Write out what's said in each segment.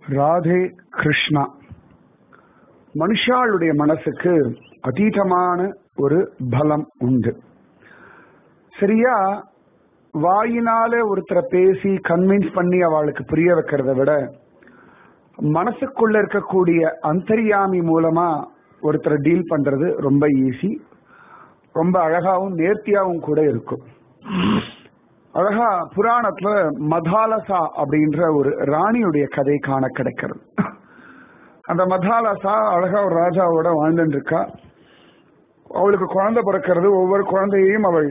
ராதே கிருஷ்ணா மனுஷாளுடைய மனசுக்கு அதீதமான ஒரு பலம் உண்டு சரியா வாயினால ஒருத்தரை பேசி கன்வின்ஸ் பண்ணி அவளுக்கு புரிய வைக்கிறத விட மனசுக்குள்ள இருக்கக்கூடிய அந்தரியாமி மூலமா ஒருத்தரை டீல் பண்றது ரொம்ப ஈஸி ரொம்ப அழகாவும் நேர்த்தியாவும் கூட இருக்கும் அழகா புராணத்துல மதாலசா அப்படின்ற ஒரு ராணியுடைய கதை காண கிடைக்கிறது அந்த மதாலசா அழகா ஒரு ராஜாவோட வாழ்ந்துட்டு இருக்கா அவளுக்கு குழந்தை பிறக்கிறது ஒவ்வொரு குழந்தையையும் அவள்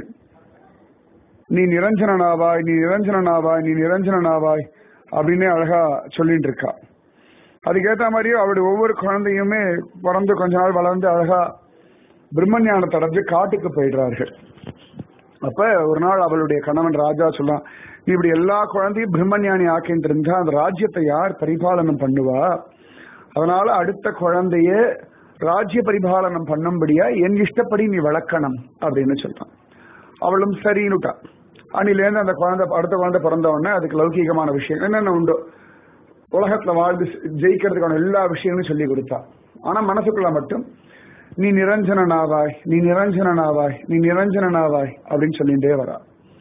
நீ நிரஞ்சனனாவாய் நீ நிரஞ்சனனாவாய் நீ நிரஞ்சனனாவாய் அப்படின்னு அழகா சொல்லிட்டு இருக்கா அதுக்கேற்ற மாதிரியே அவளுடைய ஒவ்வொரு குழந்தையுமே பிறந்து கொஞ்ச நாள் வளர்ந்து அழகா பிரம்மஞானத்தை அடைஞ்சு காட்டுக்கு போயிடுறார்கள் அப்ப ஒரு நாள் அவளுடைய கணவன் ராஜா சொல்லான் நீ இப்படி எல்லா குழந்தையும் பிரம்மஞானி ஆக்கிட்டு இருந்தா அந்த ராஜ்யத்தை யார் பரிபாலனம் பண்ணுவா அதனால அடுத்த குழந்தைய ராஜ்ய பரிபாலனம் பண்ணும்படியா என் இஷ்டப்படி நீ வளர்க்கணும் அப்படின்னு சொல்றான் அவளும் சரின்னுட்டா அன்னிலேருந்து அந்த குழந்தை அடுத்த குழந்தை பிறந்த உடனே அதுக்கு லௌகீகமான விஷயம் என்னென்ன உண்டோ உலகத்துல வாழ்ந்து ஜெயிக்கிறதுக்கான எல்லா விஷயங்களும் சொல்லி கொடுத்தா ஆனா மனசுக்குள்ள மட்டும் நீ நிரஞ்சனனாவாய் நீ நிரஞ்சனனாவாய் நீ நிரஞ்சனனாவாய் அப்படின்னு சொல்லிட்டே வரா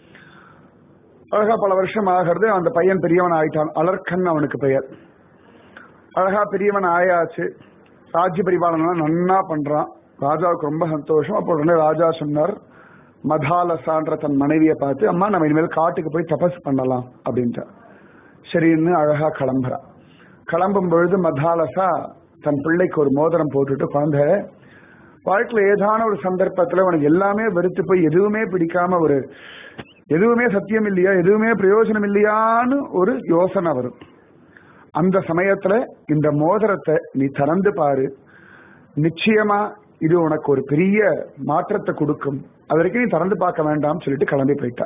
அழகா பல வருஷம் ஆகிறது அந்த பையன் பெரியவன் ஆயிட்டான் அலர்கன் அவனுக்கு பெயர் அழகா பெரியவன் ஆயாச்சு ராஜ்ய பரிபாலனம் நன்னா பண்றான் ராஜாவுக்கு ரொம்ப சந்தோஷம் அப்போ உடனே ராஜா சொன்னார் மதாலசான்ற தன் மனைவியை பார்த்து அம்மா நம்ம இனிமேல் காட்டுக்கு போய் தபஸ் பண்ணலாம் அப்படின்ட்டு சரின்னு அழகா கிளம்புறா கிளம்பும் பொழுது மதாலசா தன் பிள்ளைக்கு ஒரு மோதிரம் போட்டுட்டு குழந்தை வாழ்க்கையில ஏதான ஒரு சந்தர்ப்பத்துல உனக்கு எல்லாமே வெறுத்து போய் எதுவுமே பிடிக்காம ஒரு எதுவுமே சத்தியம் இல்லையா எதுவுமே பிரயோஜனம் இல்லையான்னு ஒரு யோசனை வரும் அந்த சமயத்துல இந்த மோதிரத்தை நீ திறந்து பாரு நிச்சயமா இது உனக்கு ஒரு பெரிய மாற்றத்தை கொடுக்கும் அது வரைக்கும் நீ திறந்து பார்க்க வேண்டாம்னு சொல்லிட்டு கிளம்பி போயிட்டா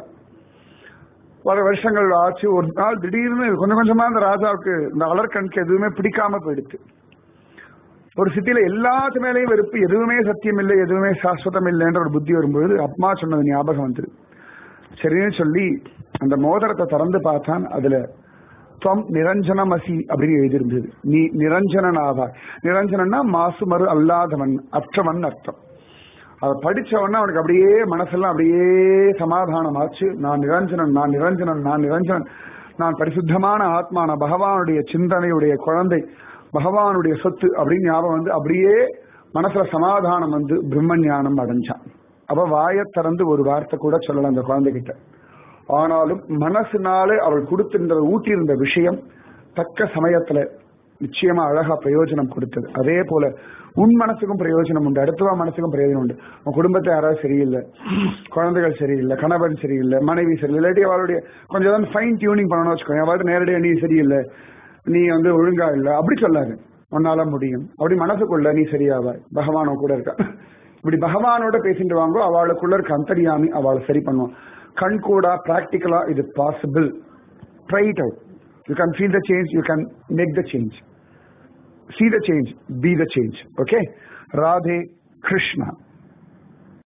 பல வருஷங்கள் ஆச்சு ஒரு நாள் திடீர்னு கொஞ்சம் கொஞ்சமா இந்த ராஜாவுக்கு இந்த அலர்கண்க்கு எதுவுமே பிடிக்காம போயிடுச்சு ஒரு சிட்டியில எல்லாத்து மேலேயும் வெறுப்பு எதுவுமே சத்தியம் இல்லை எதுவுமே சாஸ்வதம் இல்லைன்ற ஒரு புத்தி வரும்பொழுது அம்மா சொன்னது ஞாபகம் வந்துரு சரின்னு சொல்லி அந்த மோதிரத்தை திறந்து பார்த்தான் அதுல துவம் நிரஞ்சனமசி அப்படின்னு எழுதியிருந்தது நீ நிரஞ்சனன் ஆவாய் நிரஞ்சனன்னா மாசுமறு அல்லாதவன் அற்றவன் அர்த்தம் அதை படிச்ச உடனே அவனுக்கு அப்படியே மனசெல்லாம் அப்படியே சமாதானம் ஆச்சு நான் நிரஞ்சனன் நான் நிரஞ்சனன் நான் நிரஞ்சனன் நான் பரிசுத்தமான ஆத்மா நான் பகவானுடைய சிந்தனையுடைய குழந்தை பகவானுடைய சொத்து அப்படின்னு ஞாபகம் வந்து அப்படியே மனசுல சமாதானம் வந்து பிரம்ம ஞானம் அடைஞ்சான் அப்ப வாயை திறந்து ஒரு வார்த்தை கூட சொல்லல அந்த குழந்தைகிட்ட ஆனாலும் மனசுனாலே அவள் கொடுத்திருந்த ஊட்டியிருந்த விஷயம் தக்க சமயத்துல நிச்சயமா அழகா பிரயோஜனம் கொடுத்தது அதே போல உன் மனசுக்கும் பிரயோஜனம் உண்டு அடுத்தவா மனசுக்கும் பிரயோஜனம் உண்டு உன் குடும்பத்தை யாராவது சரியில்லை குழந்தைகள் சரியில்லை கணவன் சரியில்லை மனைவி சரியில்லை இல்லாட்டி அவளுடைய கொஞ்சம் தான் ஃபைன் டியூனிங் பண்ணணும்னு வச்சுக்கோங்க அதாவது நேரடியாக நீ சரியில்லை நீ வந்து ஒழுங்கா இல்லை அப்படி சொல்லாது உன்னால முடியும் அப்படி மனசுக்குள்ள நீ சரியாவாய் பகவானோ கூட இருக்கா இப்படி பகவானோட பேசிட்டு வாங்கோ அவளுக்குள்ள இருக்க அந்தரியாமி அவளை சரி பண்ணுவான் கண் கூட பிராக்டிக்கலா இது possible try it out you can feel the change you can make the change see the change, be the change. Okay? Radhe Krishna.